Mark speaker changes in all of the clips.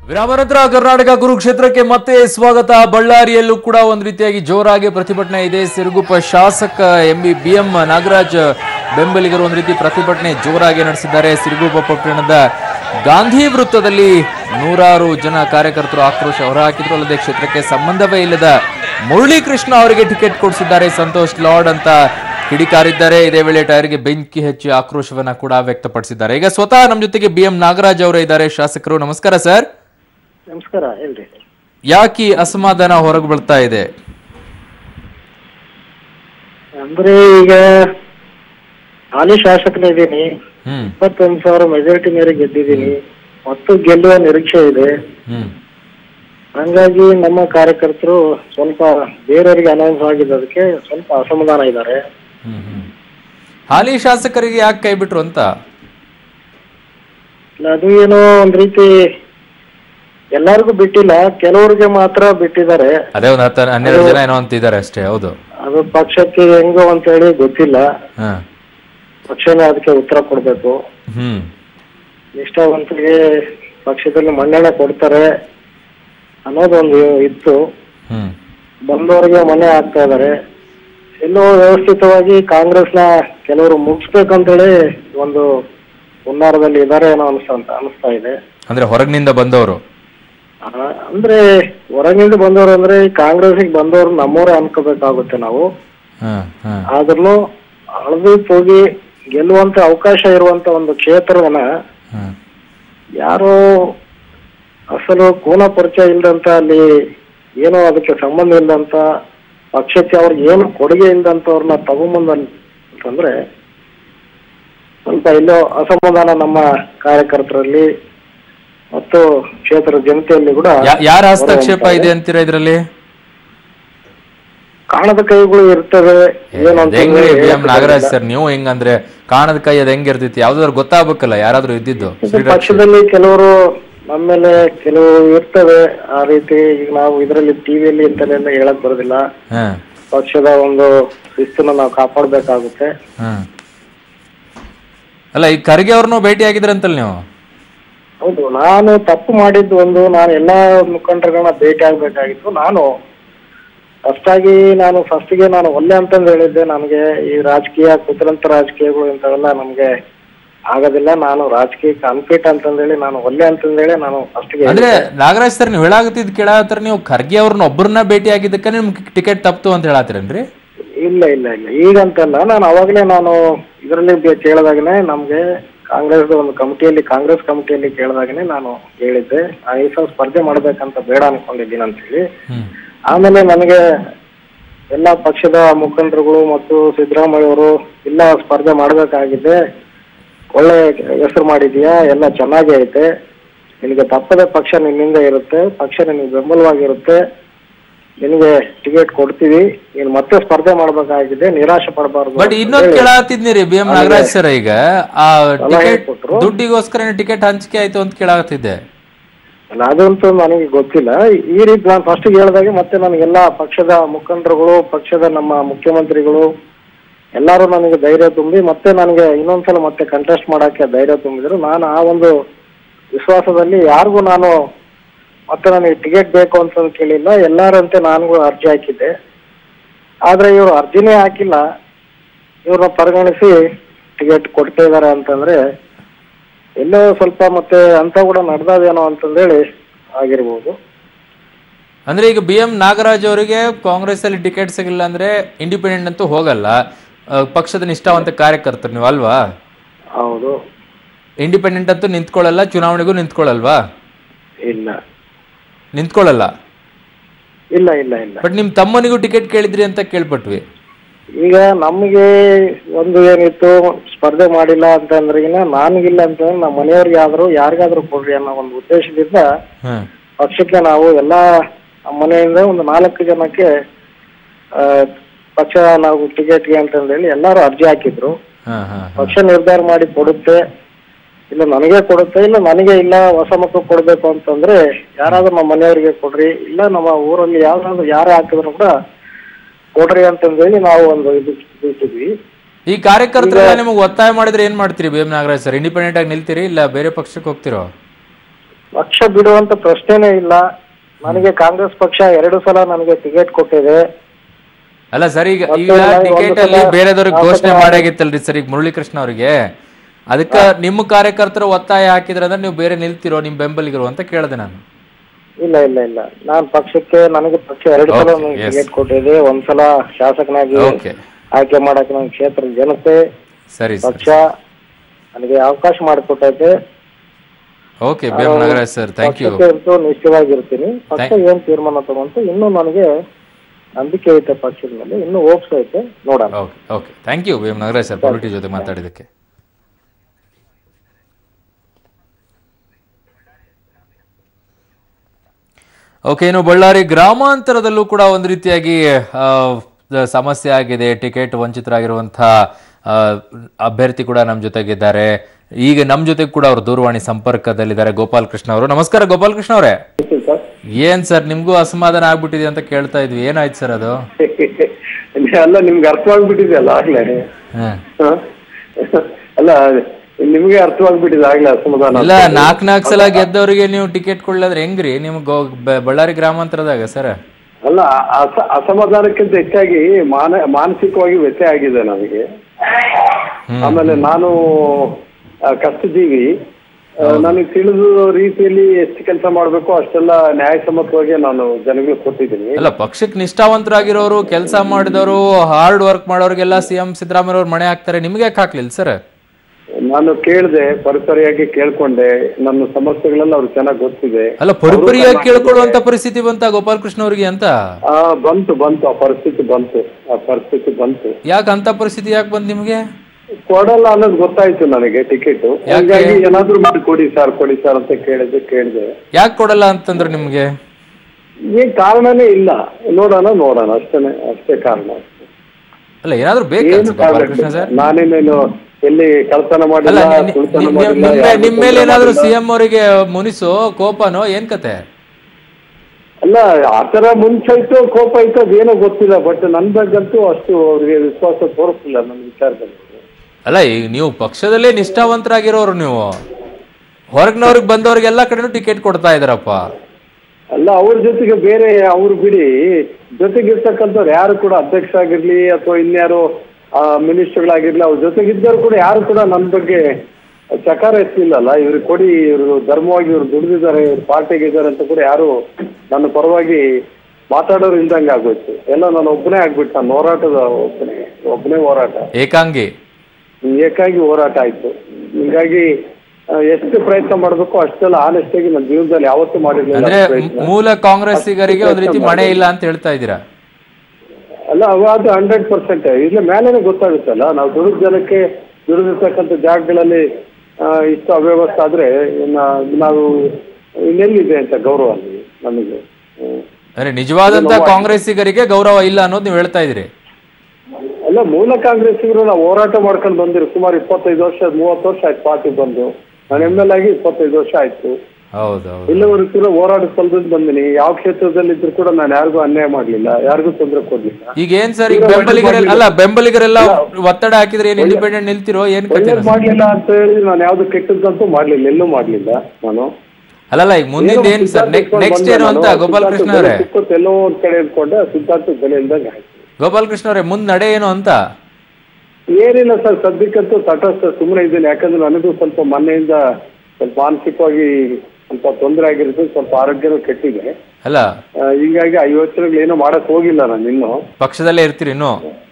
Speaker 1: ವಿರಾಮನಂತರ ಕರ್ನಾಟಕ ಕುರುಕ್ಷೇತ್ರಕ್ಕೆ ಮತ್ತೆ ಸ್ವಾಗತ ಬಳ್ಳಾರಿಯಲ್ಲೂ ಕೂಡ ಒಂದು ರೀತಿಯಾಗಿ ಜೋರಾಗಿ ಪ್ರತಿಭಟನೆ ಇದೆ ಸಿರುಗುಪ್ಪ ಶಾಸಕ M B B M Nagaraj ಬೆಂಬಲಿಗರು ಒಂದು ರೀತಿ ಪ್ರತಿಭಟನೆ ಜೋರಾಗಿ ನಡೆಸಿದ್ದಾರೆ ಸಿರುಗುಪ್ಪ ಪಟ್ಟಣದ ಗಾಂಧಿ ವೃತ್ತದಲ್ಲಿ ನೂರಾರು ಜನ ಕಾರ್ಯಕರ್ತರು ಆಕ್ರೋಶ ಹೊರಹಾಕಿದ್ರು ಅಲ್ಲದೆ ಕ್ಷೇತ್ರಕ್ಕೆ ಸಂಬಂಧವೇ ಇಲ್ಲದ ಮುರಳೀಕೃಷ್ಣ ಅವರಿಗೆ ಟಿಕೆಟ್ ಕೊಡಿಸಿದ್ದಾರೆ ಸಂತೋಷ್ ಲಾರ್ಡ್ ಅಂತ ಕಿಡಿಕಾರಿದ್ದಾರೆ ಇದೇ ವೇಳೆ ಟೈರ್ಗೆ ಬೆಂಕಿ ಹಚ್ಚಿ ಆಕ್ರೋಶವನ್ನ ಕೂಡ ವ್ಯಕ್ತಪಡಿಸಿದ್ದಾರೆ ಈಗ ಸ್ವತಃ ನಮ್ಮ ಜೊತೆಗೆ ಬಿ ಎಂ ನಾಗರಾಜ್ ಅವರೇ ಇದ್ದಾರೆ ಶಾಸಕರು ನಮಸ್ಕಾರ ಸರ್
Speaker 2: ನಮಸ್ಕಾರ ಹೇಳ್ರಿ
Speaker 1: ಯಾಕೆ ಈ ಅಸಮಾಧಾನ ಹೊರಗೆ ಬರ್ತಾ ಇದೆ
Speaker 2: ಅಂದ್ರೆ ಈಗ ಹಾಲಿ ಶಾಸಕನಿದ್ದೀನಿ
Speaker 1: ಹ್ಮ್
Speaker 2: ಇಪ್ಪತ್ತೊಂದು ಸಾವಿರ ಮೆಜಾರಿಟಿ ಮೇರೆ ಗೆದ್ದಿದ್ದೀನಿ ಮತ್ತು ಗೆಲ್ಲುವ ನಿರೀಕ್ಷೆ ಇದೆ
Speaker 1: ಹ್ಮ್
Speaker 2: ಹಂಗಾಗಿ ನಮ್ಮ ಕಾರ್ಯಕರ್ತರು ಸ್ವಲ್ಪ ಬೇರೆಯವರಿಗೆ ಅನೌನ್ಸ್ ಆಗಿದ್ದದಕ್ಕೆ ಸ್ವಲ್ಪ ಅಸಮಾಧಾನ ಇದ್ದಾರೆ
Speaker 1: ಹ್ಮ್ ಹ್ಮ್ ಹಾಲಿ ಶಾಸಕರಿಗೆ ಯಾಕೆ ಕೈ ಬಿಟ್ರು ಅಂತ
Speaker 2: ಇಲ್ಲ, ಅದು ಏನೋ ಒಂದ್ ರೀತಿ ಎಲ್ಲರಿಗೂ ಬಿಟ್ಟಿಲ್ಲ ಕೆಲವರಿಗೆ ಮಾತ್ರ ಬಿಟ್ಟಿದ್ದಾರೆ
Speaker 1: ಅದೇ ಒಂದು ಹತ್ತು ಹನ್ನೆರಡು ಜನ ಏನೋ ಅಂತಿದ್ದಾರೆ ಅಷ್ಟೇ ಹೌದು
Speaker 2: ಅದು ಪಕ್ಷಕ್ಕೆ ಹೆಂಗೋ ಅಂತ ಹೇಳಿ ಗೊತ್ತಿಲ್ಲ
Speaker 1: ಹ
Speaker 2: ಪಕ್ಷನೇ ಅದಕ್ಕೆ ಉತ್ತರ ಕೊಡ್ಬೇಕು
Speaker 1: ಹ್ಮ್
Speaker 2: ನಿಷ್ಠಾವಂತರಿಗೆ ಪಕ್ಷದಲ್ಲಿ ಮನ್ನಣೆ ಕೊಡ್ತಾರೆ ಅನ್ನೋದೊಂದು ಇತ್ತು
Speaker 1: ಹ್ಮ್
Speaker 2: ಬಂದವರಿಗೆ ಮನೆ ಆಗ್ತಾ ಇದಾರೆ ಎಲ್ಲೋ ವ್ಯವಸ್ಥಿತವಾಗಿ ಕಾಂಗ್ರೆಸ್ನ ಕೆಲವರು ಮುಗಿಸ್ಬೇಕಂತೇಳಿ ಒಂದು ಹುನ್ನಾರದಲ್ಲಿ ಇದಾರೆ ಏನೋ ಅನಿಸ್ತಾ ಅನಿಸ್ತಾ ಇದೆ
Speaker 1: ಅಂದ್ರೆ ಹೊರಗಿನಿಂದ ಬಂದವರು
Speaker 2: ಆ, ಅಂದ್ರೆ ಹೊರಗಿಂದ ಬಂದವರು ಅಂದ್ರೆ ಈ ಕಾಂಗ್ರೆಸ್ಗೆ ಬಂದವರು ನಮ್ಮವರೇ ಅನ್ಕೋಬೇಕಾಗುತ್ತೆ ನಾವು
Speaker 1: ಹ ಹ
Speaker 2: ಆದ್ರೂ ಅಳದು ಹೋಗಿ ಗೆಲ್ಲುವಂತ ಅವಕಾಶ ಇರುವಂತ ಒಂದು ಕ್ಷೇತ್ರವನ್ನ
Speaker 1: ಹ
Speaker 2: ಯಾರೋ ಅಸಲು ಕೂನ ಪರಿಚಯ ಇಲ್ದಂತ ಅಲ್ಲಿ ಏನೋ ಅದಕ್ಕೆ ಸಂಬಂಧ ಇಲ್ದಂತ ಪಕ್ಷಕ್ಕೆ ಅವ್ರಿಗೆ ಏನು ಕೊಡುಗೆ ಇಲ್ದಂತವ್ರನ್ನ ತಗೊಂಬಂದ ಅಂತಂದ್ರೆ ಸ್ವಲ್ಪ ಎಲ್ಲೋ ಅಸಮಾಧಾನ ನಮ್ಮ ಕಾರ್ಯಕರ್ತರಲ್ಲಿ ಮತ್ತು ಕ್ಷೇತ್ರದ ಜನತೆಯಲ್ಲಿ ಕೂಡ
Speaker 1: ಯಾ- ಯಾರ ಹಸ್ತಕ್ಷೇಪ ಇದೆ ಅಂತೀರಾ ಇದ್ರಲ್ಲಿ
Speaker 2: ಕಾಣದ ಕೈಗಳು ಇರ್ತವೆ ಏನು ಅಂತ
Speaker 1: ಹೆಂಗ್ರಿ ಬಿ ಎಂ
Speaker 2: ಹೇಳಕ್
Speaker 1: ನಾಗರಾಜ್
Speaker 2: ಬರೋದಿಲ್ಲ.
Speaker 1: ಸರ್ ನೀವು ಹೆಂಗ್ ಅಂದ್ರೆ ಕಾಣದ ಕೈ ಅದ್ ಹೆಂಗಿರ್ತೈತಿ ಯಾವ್ದಾದ್ರು ಗೊತ್ತಾಗ್ಬೇಕಲ್ಲ ಯಾರಾದ್ರೂ ಇದ್ದಿದ್ದು
Speaker 2: ಇದು ಪಕ್ಷದಲ್ಲಿ ಕೆಲವರು ನಮ್ಮ ಮೇಲೆ ಕೆಲವು ಇರ್ತವೆ ಆ ರೀತಿ ಈಗ ನಾವು ಇದರಲ್ಲಿ ಟಿವಿಯಲ್ಲಿ ಇಂತಲ್ಲೆಲ್ಲ ಹೇಳಕ್ ಬರೋದಿಲ್ಲ
Speaker 1: ಹ
Speaker 2: ಪಕ್ಷದ ಒಂದು ಶಿಸ್ತನ್ನ ನಾವು ಕಾಪಾಡ್ಬೇಕಾಗುತ್ತೆ
Speaker 1: ಹ ಅಲ್ಲ ಈ ಖರ್ಗೆ ಅವ್ರನ್ನೂ ಭೇಟಿ ಆಗಿದ್ರಂತಲ್ಲ ನೀವು
Speaker 2: ಹೌದು ನಾನು ತಪ್ಪು ಮಾಡಿದ್ದು ಒಂದು ನಾನು ಎಲ್ಲಾ ಮುಖಂಡರುಗಳನ್ನ ಭೇಟಿ ಆಗ್ಬೇಕಾಗಿತ್ತು ನಾನು ಫಸ್ಟ್ ಆಗಿ ನಾನು ಫಸ್ಟ್ಗೆ ನಾನು ಒಲ್ಲೆ ಅಂತಂದು ಹೇಳಿದ್ದೆ ನನಗೆ ಈ ರಾಜಕೀಯ ಕುತಂತ್ರ ರಾಜಕೀಯಗಳು ಇಂಥವೆಲ್ಲ ನಮ್ಗೆ ಆಗೋದಿಲ್ಲ ನಾನು ರಾಜಕೀಯಕ್ಕೆ ಅನ್ಫಿಟ್ ಅಂತಂದೇಳಿ ನಾನು ಒಲ್ಲೆ ಅಂತಂದೇಳಿ ನಾನು ಫಸ್ಟ್ಗೆ
Speaker 1: ಅಂದ್ರೆ ನಾಗರಾಜ್ ಸರ್ ನೀವು ಹೇಳಾಗತ್ತಿದ್ ಕೇಳಾತ್ರ ನೀವು ಖರ್ಗೆ ಅವ್ರನ್ನ ಒಬ್ಬರನ್ನ ಭೇಟಿ ಆಗಿದ್ದಕ್ಕೆ ನಿಮ್ಗೆ ಟಿಕೆಟ್ ತಪ್ತು ಅಂತ ಹೇಳತ್ತೀರೇನ್ರಿ
Speaker 2: ಇಲ್ಲ ಇಲ್ಲ ಇಲ್ಲ ಈಗಂತಲ್ಲ ನಾನು ಅವಾಗಲೇ ನಾನು ಇದರಲ್ಲಿ ಬೆ- ಕೇಳಿದಾಗನೇ ನಮ್ಗೆ ಕಾಂಗ್ರೆಸ್ ಒಂದು ಕಮಿಟಿಯಲ್ಲಿ ಕಾಂಗ್ರೆಸ್ ಕಮಿಟಿಯಲ್ಲಿ ಕೇಳಿದಾಗನೇ ನಾನು ಹೇಳಿದ್ದೆ ನಾನು ಈ ಸಲ ಸ್ಪರ್ಧೆ ಮಾಡ್ಬೇಕಂತ ಬೇಡ ಅನ್ಕೊಂಡಿದ್ದೀನಿ ಅಂತೇಳಿ
Speaker 1: ಹ್ಮ್
Speaker 2: ಆಮೇಲೆ ನನಗೆ ಎಲ್ಲ ಪಕ್ಷದ ಮುಖಂಡರುಗಳು ಮತ್ತು ಸಿದ್ದರಾಮಯ್ಯ ಅವರು ಇಲ್ಲ ಸ್ಪರ್ಧೆ ಮಾಡಬೇಕಾಗಿದೆ ಒಳ್ಳೆ ಹೆಸರು ಮಾಡಿದೀಯಾ ಎಲ್ಲ ಚೆನ್ನಾಗಿ ಐತೆ ನಿನಗೆ ತಪ್ಪದೆ ಪಕ್ಷ ನಿನ್ನಿಂದ ಇರುತ್ತೆ ಪಕ್ಷ ನಿನಗೆ ಬೆಂಬಲವಾಗಿರುತ್ತೆ ನಿನಗೆ ಟಿಕೆಟ್ ಕೊಡ್ತೀವಿ ನೀನು ಮತ್ತೆ ಸ್ಪರ್ಧೆ ಮಾಡಬೇಕಾಗಿದೆ ನಿರಾಶೆ ಪಡಬಾರ್ದು
Speaker 1: ಬಟ್ ಇನ್ನೊಂದ್ ಕೇಳಾತಿದ್ನಿರಿ ಬಿ ಎಂ ನಾಗರಾಜ್ ಸರ್ ಈಗ ಆ ಟಿಕೆಟ್
Speaker 2: ಕೊಟ್ರು.
Speaker 1: ದುಡ್ಡಿಗೋಸ್ಕರ ಟಿಕೆಟ್ ಹಂಚಿಕೆ ಆಯ್ತು ಅಂತ ಕೇಳಾಗ್ತಿದ್ದೆ
Speaker 2: ಅಲ್ಲ ಅದಂತೂ ನನಗೆ ಗೊತ್ತಿಲ್ಲ ಈ ರೀತಿ ನಾನು ಫಸ್ಟ್ ಹೇಳಿದಾಗೆ ಮತ್ತೆ ನನಗೆಲ್ಲ ಪಕ್ಷದ ಮುಖಂಡರುಗಳು ಪಕ್ಷದ ನಮ್ಮ ಮುಖ್ಯಮಂತ್ರಿಗಳು ಎಲ್ಲರೂ ನನಗೆ ಧೈರ್ಯ ತುಂಬಿ ಮತ್ತೆ ನನಗೆ ಇನ್ನೊಂದ್ಸಲ ಮತ್ತೆ ಕಂಟೆಸ್ಟ್ ಮಾಡಕ್ಕೆ ಧೈರ್ಯ ತುಂಬಿದ್ರು ನಾನು ಆ ಒಂದು ವಿಶ್ವಾಸದಲ್ಲಿ ಯಾರಿಗೂ ನಾನು ಮತ್ತೆ ನನಗೆ ಟಿಕೆಟ್ ಬೇಕು ಅಂತ ಕೇಳಿಲ್ಲ ಎಲ್ಲರಂತೆ ನಾನು ಅರ್ಜಿ ಹಾಕಿದ್ದೆ ಆದ್ರೆ ಇವರು ಅರ್ಜಿನೇ ಹಾಕಿಲ್ಲ ಇವ್ರನ್ನ ಪರಿಗಣಿಸಿ ಟಿಕೆಟ್ ಕೊಡ್ತಾ ಇದಾರೆ ಅಂತಂದ್ರೆ ಎಲ್ಲೋ ಸ್ವಲ್ಪ ಮತ್ತೆ ಅಂತ ಕೂಡ ನಡೆದಾವೇನೋ ಅಂತಂದೇಳಿ ಆಗಿರ್ಬೋದು
Speaker 1: ಅಂದ್ರೆ ಈಗ ಬಿ ಎಂ ನಾಗರಾಜ್ ಅವರಿಗೆ ಕಾಂಗ್ರೆಸ್ ಅಲ್ಲಿ ಟಿಕೆಟ್ ಸಿಗಿಲ್ಲ ಅಂದ್ರೆ ಇಂಡಿಪೆಂಡೆಂಟ್ ಅಂತೂ ಹೋಗಲ್ಲ ಆ, ಪಕ್ಷದ ನಿಷ್ಠಾವಂತ ಕಾರ್ಯಕರ್ತರು ನೀವು ಅಲ್ವಾ
Speaker 2: ಹೌದು
Speaker 1: ಇಂಡಿಪೆಂಡೆಂಟ್ ಅಂತೂ ನಿಂತ್ಕೊಳ್ಳಲ್ಲ ಚುನಾವಣೆಗೂ ನಿಂತ್ಕೊಳ್ಳಲ್ವಾ
Speaker 2: ಇಲ್ಲ
Speaker 1: ನಿಂತ್ಕೊಳ್ಳಲ್ಲ
Speaker 2: ಇಲ್ಲ ಇಲ್ಲ ಇಲ್ಲ
Speaker 1: ಬಟ್ ನಿಮ್ ತಮ್ಮನಿಗೂ ಟಿಕೆಟ್ ಕೇಳಿದ್ರಿ ಅಂತ ಕೇಳ್ಪಟ್ವಿ
Speaker 2: ಈಗ ನಮಗೆ ಒಂದು ಏನಿತ್ತು ಸ್ಪರ್ಧೆ ಮಾಡಿಲ್ಲ ಅಂತಂದ್ರಿಗಿನ ನಾನ್ಗಿಲ್ಲ ಅಂತಂದ್ರೆ ನಮ್ಮ ಮನೆಯವ್ರಿಗೆ ಆದ್ರೂ ಯಾರಿಗಾದ್ರೂ ಕೊಡ್ರಿ ಅನ್ನೋ ಒಂದು ಉದ್ದೇಶದಿಂದ
Speaker 1: ಹ್ಮ್
Speaker 2: ಪಕ್ಷಕ್ಕೆ ನಾವು ಎಲ್ಲ ನಮ್ಮ ಮನೆಯಿಂದ ಒಂದು ನಾಲ್ಕು ಜನಕ್ಕೆ ಆ, ಪಕ್ಷ ನಾವು ಟಿಕೆಟ್ಗೆ ಅಂತಂದೇಳಿ ಎಲ್ಲರೂ ಅರ್ಜಿ ಹಾಕಿದ್ರು
Speaker 1: ಹಾ ಹಾ
Speaker 2: ಪಕ್ಷ ನಿರ್ಧಾರ ಮಾಡಿ ಕೊಡುತ್ತೆ ಇಲ್ಲ ನನಗೆ ಕೊಡುತ್ತೆ ಇಲ್ಲ ನನಗೆ ಇಲ್ಲ ಹೊಸ ಮಕ್ಕಳು ಕೊಡ್ಬೇಕು ಅಂತಂದ್ರೆ ಯಾರಾದ್ರೂ ನಮ್ಮ ಮನೆಯವರಿಗೆ ಕೊಡ್ರಿ ಇಲ್ಲ ನಮ್ಮ ಊರಲ್ಲಿ ಯಾವ್ದಾದ್ರು ಯಾರೇ ಹಾಕಿದ್ರು ಕೂಡ ಕೊಡ್ರಿ ಅಂತಂದೇಳಿ ನಾವು ಒಂದು ಇದು ಇಟ್ಟಿದ್ವಿ
Speaker 1: ಈ ಕಾರ್ಯಕರ್ತರೆಲ್ಲ ನಿಮಗೆ ಒತ್ತಾಯ ಮಾಡಿದ್ರೆ ಏನ್ ಮಾಡ್ತೀರಿ B M Nagaraj sir independent ಆಗಿ ನಿಲ್ತೀರಿ ಇಲ್ಲ ಬೇರೆ ಪಕ್ಷಕ್ಕೆ ಹೋಗ್ತಿರೋ
Speaker 2: ಪಕ್ಷ ಬಿಡುವಂತ ಪ್ರಶ್ನೆನೇ ಇಲ್ಲ ನನಗೆ ಕಾಂಗ್ರೆಸ್ ಪಕ್ಷ ಎರಡು ಸಲ ನನಗೆ ಟಿಕೆಟ್ ಕೊಟ್ಟಿದೆ
Speaker 1: ಅಲ್ಲ ಸರ್ ಈಗ
Speaker 2: ಮತ್ತೆ
Speaker 1: ಈಗ
Speaker 2: ನಾನು
Speaker 1: ಟಿಕೆಟ್
Speaker 2: ಒಂದು
Speaker 1: ಅಲ್ಲಿ
Speaker 2: ಸಲ
Speaker 1: ಬೇರೆದವ್ರಿಗೆ
Speaker 2: ನಾಲ್ಕು
Speaker 1: ಘೋಷಣೆ
Speaker 2: ಸಲ-
Speaker 1: ಮಾಡಾಗಿತ್ತಲ್ರಿ ಸರ್ ಈಗ ಮುರಳೀಕೃಷ್ಣ ಅವರಿಗೆ ಅದಕ್ಕ ನಿಮ್ಮ ಕಾರ್ಯಕರ್ತರು ಒತ್ತಾಯ ಹಾಕಿದ್ರೆ ಅಂದ್ರೆ ನೀವು ಬೇರೆ ನಿಲ್ತಿರೋ ನಿಮ್ ಬೆಂಬಲಿಗರು ಅಂತ ಕೇಳಿದೆ ನಾನು
Speaker 2: ಇಲ್ಲ ಇಲ್ಲ ಇಲ್ಲ ನಾನ್ ಪಕ್ಷಕ್ಕೆ ನನಗೆ ಪಕ್ಷ ಎರಡು ಸಲ
Speaker 1: Okay,
Speaker 2: ನನಗೆ
Speaker 1: yes.
Speaker 2: ಟಿಕೆಟ್ ಕೊಟ್ಟಿದೆ ಒಂದ್ಸಲ ಶಾಸಕನಾಗಿ
Speaker 1: ಓಕೆ
Speaker 2: ಆಯ್ಕೆ ಮಾಡಕ್ಕೆ ನನ್ನ ಕ್ಷೇತ್ರದ ಜನತೆ
Speaker 1: ಸರಿ ಸರ್
Speaker 2: ಪಕ್ಷ ನನಗೆ ಅವಕಾಶ ಮಾಡಿಕೊಟ್ಟೈತೆ
Speaker 1: okay B M Nagaraj sir thank you
Speaker 2: ಪಕ್ಷಕ್ಕೆ ಅಂತೂ ನಿಶ್ಚಯವಾಗಿರ್ತೀನಿ ಪಕ್ಷ ಏನ್ ತೀರ್ಮಾನ ತಗೊಂತು ಇನ್ನೂ ನನಗೆ ನಂಬಿಕೆ ಐತೆ ಪಕ್ಷದ ಮೇಲೆ ಇನ್ನೂ ಹೋಪ್ಸ್ ಐತೆ ನೋಡೋಣ
Speaker 1: okay okay thank you B M Nagaraj sir ಪೊಲಿಟಿ ಜೊತೆ ಮಾತಾಡಿದ್ದಕ್ಕೆ ಓಕೆ ಇನ್ನು ಬಳ್ಳಾರಿ ಗ್ರಾಮಾಂತರದಲ್ಲೂ ಕೂಡ ಒಂದು ರೀತಿಯಾಗಿ ಆ, ದ- ಸಮಸ್ಯೆ ಆಗಿದೆ ಟಿಕೆಟ್ ವಂಚಿತರಾಗಿರುವಂತಹ ಆ, ಅಭ್ಯರ್ಥಿ ಕೂಡ ನಮ್ಮ ಜೊತೆಗಿದ್ದಾರೆ ಈಗ ನಮ್ಮ ಜೊತೆ ಕೂಡ ಅವರು ದೂರವಾಣಿ ಸಂಪರ್ಕದಲ್ಲಿದ್ದಾರೆ ಗೋಪಾಲ್ ಕೃಷ್ಣ ಅವರು ನಮಸ್ಕಾರ ಗೋಪಾಲ್ ಕೃಷ್ಣ ಅವರೇ ಏನ್ ಸರ್ ನಿಮ್ಗೂ ಅಸಮಾಧಾನ ಆಗ್ಬಿಟ್ಟಿದೆ ಅಂತ ಕೇಳ್ತಾ ಇದ್ವಿ ಏನಾಯ್ತು ಸರ್ ಅದು
Speaker 3: ಅಲ್ಲ ನಿಮ್ಗೆ ಅರ್ಥವಾಗ್ಬಿಟ್ಟಿದೆ ಅಲ್ಲ ಆಗ್ಲೇ
Speaker 1: ಹ್ಮ್
Speaker 3: ಹ? ಅಲ್ಲ ನಿಮ್ಗೆ ಅರ್ಥವಾಗ್ಬಿಟ್ಟಿದೆ ಆಗ್ಲೇ ಅಸಮಾಧಾನ
Speaker 1: ಇಲ್ಲ ನಾಲ್ಕ್ ನಾಲ್ಕು ಸಲ ಗೆದ್ದವರಿಗೆ ನೀವು ಟಿಕೆಟ್ ಕೊಡ್ಲಾದ್ರೆ ಹೆಂಗ್ರಿ ನಿಮ್ ಗೋ- ಬ- ಬಳ್ಳಾರಿ ಗ್ರಾಮಾಂತರದಾಗ ಸರ್
Speaker 3: ಅಲ್ಲ ಅಸ- ಅಸಮಾಧಾನಕ್ಕಿಂತ ಹೆಚ್ಚಾಗಿ ಮಾನ ಮಾನಸಿಕವಾಗಿ ವ್ಯತ್ಯಯ ಆಗಿದೆ ನನಗೆ ಆಮೇಲೆ ನಾನು ಆ, ಕಷ್ಟಜೀವಿ ಆ, ನನಗೆ ತಿಳಿದ ರೀತಿಯಲ್ಲಿ ಎಷ್ಟು ಕೆಲಸ ಮಾಡಬೇಕು ಅಷ್ಟೆಲ್ಲ ನ್ಯಾಯಸಮ್ಮತವಾಗಿ ನಾನು ಜನಗಳಿಗೆ ಕೊಟ್ಟಿದ್ದೀನಿ
Speaker 1: ಅಲ್ಲ ಪಕ್ಷಕ್ಕೆ ನಿಷ್ಠಾವಂತರಾಗಿರೋರು ಕೆಲಸ ಮಾಡಿದವರು ಹಾರ್ಡ್ ವರ್ಕ್ ಮಾಡೋರಿಗೆಲ್ಲ ಸಿ ಎಂ ಸಿದ್ದರಾಮಯ್ಯ ಅವ್ರು ಮಣೆ ಹಾಕ್ತಾರೆ ನಿಮ್ಗೆ ಯಾಕೆ ಹಾಕ್ಲಿಲ್ಲ ಸರ್
Speaker 3: ನಾನು ಕೇಳಿದೆ ಪರಿಸರಿಯಾಗಿ ಕೇಳ್ಕೊಂಡೆ ನನ್ನ ಸಮಸ್ಯೆಗಳೆಲ್ಲ ಅವ್ರಿಗೆ ಚೆನ್ನಾಗಿ ಗೊತ್ತಿದೆ
Speaker 1: ಅಲ್ಲ ಪರಿಪರಿಯಾಗಿ ಕೇಳ್ಕೊಳ್ಳುವಂತ ಪರಿಸ್ಥಿತಿ ಬಂತ ಗೋಪಾಲ್ ಕೃಷ್ಣ ಅವ್ರಿಗೆ ಅಂತ
Speaker 3: ಆ ಬಂತು ಬಂತು ಆ ಪರಿಸ್ಥಿತಿ ಬಂತು ಆ ಪರಿಸ್ಥಿತಿ ಬಂತು
Speaker 1: ಯಾಕೆ ಅಂತ ಪರಿಸ್ಥಿತಿ ಯಾಕೆ ಬಂದ್ ನಿಮ್ಗೆ
Speaker 3: ಕೊಡಲ್ಲ ಅನ್ನೋದು ಗೊತ್ತಾಯ್ತು ನನಗೆ ಟಿಕೆಟ್ ಹಾಗಾಗಿ ಏನಾದ್ರೂ ಮಾಡಿ ಕೊಡಿ ಸರ್ ಕೊಡಿ ಸರ್ ಅಂತ ಕೇಳಿದೆ ಕೇಳಿದೆ
Speaker 1: ಯಾಕೆ ಕೊಡಲ್ಲ ಅಂತಂದ್ರೆ ನಿಮ್ಗೆ
Speaker 3: ಏನ್ ಕಾರಣನೇ ಇಲ್ಲ ನೋಡೋಣ ನೋಡೋಣ ಅಷ್ಟೇನೆ ಅಷ್ಟೇ ಕಾರಣ
Speaker 1: ಅಲ್ಲ ಏನಾದ್ರು ಬೇಕು
Speaker 3: ಏನು
Speaker 1: ಗೋಪಾಲ್ ಕೃಷ್ಣ ಸರ್
Speaker 3: ನಾನೇನೇನು ಎಲ್ಲಿ ಕಳ್ತನ
Speaker 1: ಅಲ್ಲ
Speaker 3: ಮಾಡಿಲ್ಲ
Speaker 1: ನಿ-
Speaker 3: ಸುಳ್ತನ
Speaker 1: ನಿ- ನಿ-
Speaker 3: ಮಾಡಿಲ್ಲ
Speaker 1: ನಿಮ್ಮ
Speaker 3: ಯಾರ್ಗೂ
Speaker 1: ನಿಮ್ಮ ಮೇಲೆ
Speaker 3: ತೊಂದ್ರೆ
Speaker 1: ಏನಾದ್ರು
Speaker 3: ಮಾಡಿಲ್ಲ.
Speaker 1: ಸಿಎಂ ಅವರಿಗೆ ಮುನಿಸು ಕೋಪನೋ ಏನ್ ಕತೆ
Speaker 3: ಅಲ್ಲ ಆತರ ಮುಂಚಾಯ್ತು ಕೋಪ ಆಯ್ತು ಅದೇನೋ ಗೊತ್ತಿಲ್ಲ ಬಟ್ ನನ್ ಬಗ್ಗಂತೂ ಅಷ್ಟು ಅವ್ರಿಗೆ ವಿಶ್ವಾಸ ತೋರಿಸ್ತಿಲ್ಲ ನನ್ನ ವಿಚಾರದಲ್ಲಿ
Speaker 1: ಅಲ್ಲ ಈಗ ನೀವು ಪಕ್ಷದಲ್ಲೇ ನಿಷ್ಠಾವಂತರಾಗಿರೋರು ನೀವು ಹೊರಗಿನವ್ರಿಗೆ ಬಂದವ್ರಿಗೆ ಎಲ್ಲ ಕಡೆನೂ ಟಿಕೆಟ್ ಕೊಡ್ತಾ ಇದಾರಪ್ಪ
Speaker 3: ಅಲ್ಲ ಅವ್ರ ಜೊತೆಗೆ ಬೇರೆ ಅವ್ರು ಬಿಡಿ ಜೊತೆಗಿರ್ತಕ್ಕಂಥವ್ರು ಯಾರು ಕೂಡ ಅಧ್ಯಕ್ಷ ಆಗಿರ್ಲಿ ಅಥವಾ ಇನ್ಯಾರು ಮಿನಿಸ್ಟರ್ಗಳಾಗಿರ್ಲಿ ಅವ್ರ ಜೊತೆಗಿದ್ದವ್ರು ಕೂಡ ಯಾರು ಕೂಡ ನನ್ನ ಬಗ್ಗೆ ಚಕಾರ ಎತ್ತಿಲ್ಲಲ್ಲ ಇವ್ರಿಗೆ ಕೊಡಿ ಇವರು ಧರ್ಮವಾಗಿ ಇವ್ರು ದುಡಿದಿದ್ದಾರೆ ಇವ್ರು ಪಾರ್ಟಿಗೆ ಇದ್ದಾರೆ ಅಂತ ಕೂಡ ಯಾರು ನನ್ನ ಪರವಾಗಿ ಮಾತಾಡೋರು ಇಲ್ದಂಗೆ ಆಗೋಯ್ತು ಎಲ್ಲ ನಾನು ಒಬ್ಬನೇ ಆಗ್ಬಿಟ್ಟು ನಾನು ಹೋರಾಟದ ಒಬ್ಬನೇ ಒಬ್ಬನೇ ಹೋರಾಟ
Speaker 1: ಏಕಾಂಗಿ
Speaker 3: ಏಕಾಗಿ ಹೋರಾಟ ಆಯ್ತು ಹೀಗಾಗಿ ಆ, ಎಷ್ಟು ಪ್ರಯತ್ನ ಮಾಡಬೇಕು ಅಷ್ಟೆಲ್ಲ ಆನೆಸ್ಟ್ ಆಗಿ ನನ್ನ ಜೀವನದಲ್ಲಿ ಯಾವತ್ತೂ ಮಾಡಿರ್ಲಿಲ್ಲ
Speaker 1: ಅಂದ್ರೆ
Speaker 3: ಅಷ್ಟು ಪ್ರಯತ್ನ.
Speaker 1: ಮೂಲ ಕಾಂಗ್ರೆಸ್ಸಿಗರಿಗೆ ಒಂದ್ ರೀತಿ ಮಣೆ ಇಲ್ಲ ಅಂತ ಹೇಳ್ತಾ ಇದ್ದೀರಾ
Speaker 3: ಅಲ್ಲ ಅವ ಅದು ಹಂಡ್ರೆಡ್ ಪರ್ಸೆಂಟ್ ಇಲ್ಲ ಮೇಲೇನೆ ಗೊತ್ತಾಗುತ್ತಲ್ಲ ನಾವು ದುಡಿದ ಜನಕ್ಕೆ ದುಡಿದಿರ್ತಕ್ಕಂಥ ಜಾಗಗಳಲ್ಲಿ ಆ, ಇಷ್ಟು ಅವ್ಯವಸ್ಥೆ ಆದ್ರೆ ಇನ್ನ ನಾವು ಇನ್ನೆಲ್ಲಿದೆ ಅಂತ ಗೌರವ ಅಲ್ಲಿ ನಮಗೆ ಹ್ಮ್.
Speaker 1: ಅಂದ್ರೆ ನಿಜವಾದಂತ ಕಾಂಗ್ರೆಸ್ಸಿಗರಿಗೆ ಗೌರವ ಇಲ್ಲ ಅನ್ನೋದು ನೀವು ಹೇಳ್ತಾ ಇದ್ದೀರಿ
Speaker 3: ಅಲ್ಲ ಮೂಲ ಕಾಂಗ್ರೆಸ್ಸಿಗರು ನಾವು ಹೋರಾಟ ಮಾಡ್ಕೊಂಡು ಬಂದಿರು ಸುಮಾರು ಇಪ್ಪತ್ತೈದು ವರ್ಷ ಮೂವತ್ತು ವರ್ಷ ಆಯ್ತು ಪಾರ್ಟಿ ಬಂದು ನಾನು ಎಮ್ ಎಲ್ ಆಗಿ ಇಪ್ಪತ್ತೈದು ವರ್ಷ ಆಯ್ತು
Speaker 1: ಹೌದು ಹೌದು
Speaker 3: ಇಲ್ಲಿವರೆಗೂ ಕೂಡ ಹೋರಾಟ ಸಲ್ದಿಂದ ಬಂದಿನಿ ಯಾವ ಕ್ಷೇತ್ರದಲ್ಲಿ ಇದ್ರು ಕೂಡ ನಾನು ಯಾರಿಗೂ ಅನ್ಯಾಯ ಮಾಡ್ಲಿಲ್ಲ ಯಾರಿಗೂ ತೊಂದರೆ ಕೊಡ್ಲಿಲ್ಲ
Speaker 1: ಈಗ ಏನ್ ಸರ್ ಈಗ ಬೆಂಬಲಿಗರೆಲ್ಲ ಅಲ್ಲ ಬೆಂಬಲಿಗರೆಲ್ಲ ಒತ್ತಡ ಹಾಕಿದ್ರೆ ಏನ್ ಇಂಡಿಪೆಂಡೆಂಟ್ ನಿಲ್ತಿರೋ ಏನ್ ಕತೆ
Speaker 3: ಒಳ್ಳೇದ್ ಮಾಡ್ಲಿಲ್ಲ ಅಂತ ಹೇಳಿ ನಾನು ಯಾವ್ದು ಕೆಟ್ಟದಂತೂ ಮಾಡ್ಲಿಲ್ಲ ಎಲ್ಲೂ ಮಾಡ್ಲಿಲ್ಲ ನಾನು
Speaker 1: ಅಲ್ಲಲ್ಲ ಈಗ ಮುಂದಿನ ಏನ್ ಸರ್ ನೆಕ್ಸ್ಟ್ ಏನು ಅಂತ ಗೋಪಾಲ್ ಕೃಷ್ಣ ಅವರೇ
Speaker 3: ಸಿಕ್ಕುತ್ತೆ ಎಲ್ಲೋ ಒಂದ್ ಕಡೆ ಅಂದ್ಕೊಂಡೆ ಸಿದ್ಧಾಂತ ಬೆಲೆ ಇಲ್ದಂಗೆ ಆಯ್ತು
Speaker 1: ಗೋಪಾಲ್ ಕೃಷ್ಣ ಅವರೇ ಮುಂದ್ ನಡೆ ಏನು ಅಂತ
Speaker 3: ಏನಿಲ್ಲ ಸರ್ ಸದ್ಯಕ್ಕಂತೂ ತಟಸ್ಥ ಸುಮ್ಮನೆ ಇದ್ದೇನೆ ಯಾಕಂದ್ರೆ ನನಗೂ ಸ್ವಲ್ಪ ಮೊನ್ನೆಯಿಂದ ಸ್ವಲ್ಪ ಮಾನಸಿಕವಾಗಿ ಸ್ವಲ್ಪ ತೊಂದರೆ ಆಗಿರುತ್ತೆ ಸ್ವಲ್ಪ ಆರೋಗ್ಯನೂ ಕೆಟ್ಟಿದೆ
Speaker 1: ಅಲ್ಲ
Speaker 3: ಆ, ಹೀಗಾಗಿ ಆ ಯೋಚನೆಗಳು ಏನೋ ಮಾಡಕ್ ಹೋಗಿಲ್ಲ ನಾನು ಇನ್ನು
Speaker 1: ಪಕ್ಷದಲ್ಲೇ ಇರ್ತೀರಿ ಇನ್ನು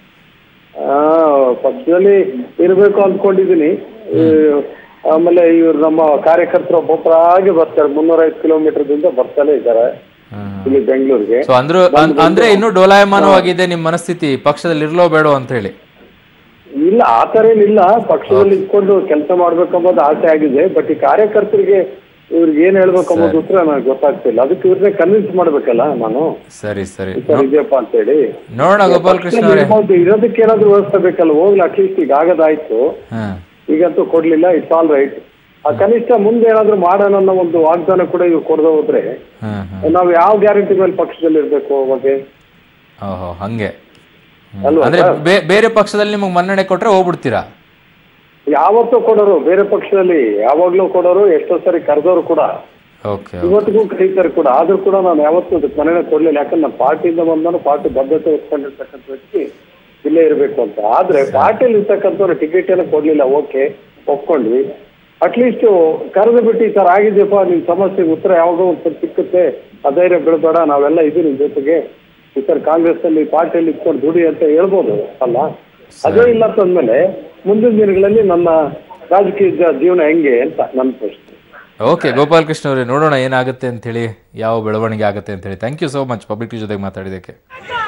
Speaker 3: ಆ, ಪಕ್ಷದಲ್ಲಿ ಇರ್ಬೇಕು ಅಂದ್ಕೊಂಡಿದ್ದೀನಿ ಈ, ಆಮೇಲೆ ಇವ್ರು ನಮ್ಮ ಕಾರ್ಯಕರ್ತರು ಒಬ್ಬೊಬ್ಬರಾಗಿ ಬರ್ತಾರೆ ಮುನ್ನೂರೈದು ಕಿಲೋಮೀಟರ್ ದಿಂದ ಬರ್ತಾನೆ ಇದ್ದಾರೆ ಇಲ್ಲಿ ಬೆಂಗಳೂರಿಗೆ
Speaker 1: ಸೊ ಅಂದ್ರು ಅನ್- ಅಂದ್ರೆ ಇನ್ನೂ ಡೋಲಾಯಮಾನವಾಗಿದೆ ನಿಮ್ ಮನಸ್ಥಿತಿ ಪಕ್ಷದಲ್ಲಿ ಇರ್ಲೋ ಬೇಡೋ ಅಂತ ಹೇಳಿ
Speaker 3: ಇಲ್ಲ ಆತರ ಏನಿಲ್ಲ ಪಕ್ಷದಲ್ಲಿ ಇಟ್ಕೊಂಡು ಕೆಲಸ ಮಾಡ್ಬೇಕಂಬೋದು ಆಸೆ ಆಗಿದೆ ಬಟ್ ಈ ಕಾರ್ಯಕರ್ತರಿಗೆ ಇವ್ರಿಗೆ ಏನ್ ಹೇಳ್ಬೇಕು ಅನ್ನೋದು ಉತ್ತರ ನನಗೆ ಗೊತ್ತಾಗ್ತಿಲ್ಲ ಅದಕ್ಕೆ ಇವ್ರನ್ನೇ ಕನ್ವಿನ್ಸ್ ಮಾಡ್ಬೇಕಲ್ಲ ನಾನು
Speaker 1: ಸರಿ ಸರಿ
Speaker 3: ಸರ್ ಇದೆಯಪ್ಪ ಅಂತ ಹೇಳಿ
Speaker 1: ನೋಡೋಣ ಗೋಪಾಲ್ ಕೃಷ್ಣ ಅವರೇ
Speaker 3: ಇರೋದಕ್ಕೆ ಏನಾದ್ರು ವ್ಯವಸ್ಥೆ ಬೇಕಲ್ಲ ಹೋಗ್ಲಿ ಅಟ್ಲೀಸ್ಟ್ ಈಗ ಆಗದಾಯ್ತು
Speaker 1: ಹ್ಮ್
Speaker 3: ಈಗಂತೂ ಕೊಡ್ಲಿಲ್ಲ ಇಟ್ಸ್ ಆಲ್ ರೈಟ್ ಆ ಕನಿಷ್ಠ ಮುಂದೆ ಏನಾದ್ರು ಮಾಡೋಣ ಅನ್ನೋ ಒಂದು ವಾಗ್ದಾನ ಕೂಡ ಇವ್ರು ಕೊಡದೆ ಹೋದ್ರೆ
Speaker 1: ಹ್ಮ್ ಹ್ಮ್
Speaker 3: ನಾವು ಯಾವ ಗ್ಯಾರಂಟಿ ಮೇಲೆ ಪಕ್ಷದಲ್ಲಿ ಇರ್ಬೇಕು ಅವಾಗೆ
Speaker 1: ಓಹೋ ಹಂಗೆ ಹ್ಮ್.
Speaker 3: ಅಲ್ವಾ
Speaker 1: ಅಂದ್ರೆ ಬೇ- ಬೇರೆ ಪಕ್ಷದಲ್ಲಿ ನಿಮಗೆ ಮನ್ನಣೆ ಕೊಟ್ರೆ ಹೋಗ್ಬಿಡ್ತೀರಾ
Speaker 3: ಯಾವತ್ತೂ ಕೊಡೋರು ಬೇರೆ ಪಕ್ಷದಲ್ಲಿ ಯಾವಾಗ್ಲೂ ಕೊಡೋರು ಎಷ್ಟೋ ಸರಿ ಕರೆದವರು ಕೂಡ
Speaker 1: ಓಕೆ
Speaker 3: ಇವತ್ತಿಗೂ ಕರೀತಾರೆ ಕೂಡ ಆದ್ರೂ ಕೂಡ ನಾನು ಯಾವತ್ತೂ ಅದಕ್ಕೆ ಮನೆನೇ ಕೊಡ್ಲಿಲ್ಲ ಯಾಕಂದ್ರೆ ನಾನು ಪಾರ್ಟಿಯಿಂದ ಬಂದಾನು ಪಾರ್ಟಿ ಬದ್ಧತೆ ಇಟ್ಕೊಂಡಿರ್ತಕ್ಕಂಥ ವ್ಯಕ್ತಿ ಇಲ್ಲೇ ಇರಬೇಕು ಅಂತ ಆದ್ರೆ ಪಾರ್ಟಿಯಲ್ಲಿ ಇರ್ತಕ್ಕಂಥವ್ರು ಟಿಕೆಟ್ ಏನೋ ಕೊಡ್ಲಿಲ್ಲ ಓಕೆ ಒಪ್ಕೊಂಡ್ವಿ ಅಟ್ಲೀಸ್ಟ್ ಕರೆದು ಬಿಟ್ಟು ಈ ತರ ಆಗಿದೆಯಪ್ಪ ನಿನ್ ಸಮಸ್ಯೆಗೆ ಉತ್ತರ ಯಾವಾಗೋ ಒಂದು ಸ್ವಲ್ಪ ಸಿಕ್ಕುತ್ತೆ ಅಧೈರ್ಯ ಬೀಳ್ಬೇಡ ನಾವೆಲ್ಲ ಇದೀವಿ ನಿಮ್ ಜೊತೆಗೆ ಈ ತರ ಕಾಂಗ್ರೆಸ್ ಅಲ್ಲಿ ಪಾರ್ಟಿಯಲ್ಲಿ ಇಟ್ಕೊಂಡು ದುಡಿ ಅಂತ ಹೇಳ್ಬೋದು ಅಲ್ಲ ಅದೇ ಇಲ್ಲ ಅಂತಂದ್ಮೇಲೆ ಮುಂದಿನ ದಿನಗಳಲ್ಲಿ ನನ್ನ ರಾಜಕೀಯ ಜೀವನ ಹೆಂಗೆ ಅಂತ ನನ್ನ ಪ್ರಶ್ನೆ
Speaker 1: ಓಕೆ ಗೋಪಾಲ್ ಕೃಷ್ಣ ಅವರೇ ನೋಡೋಣ ಏನಾಗುತ್ತೆ ಅಂತೇಳಿ ಯಾವ ಬೆಳವಣಿಗೆ ಆಗುತ್ತೆ ಅಂತೇಳಿ thank you so much public ಜೊತೆಗೆ ಮಾತಾಡಿದ್ದಕ್ಕೆ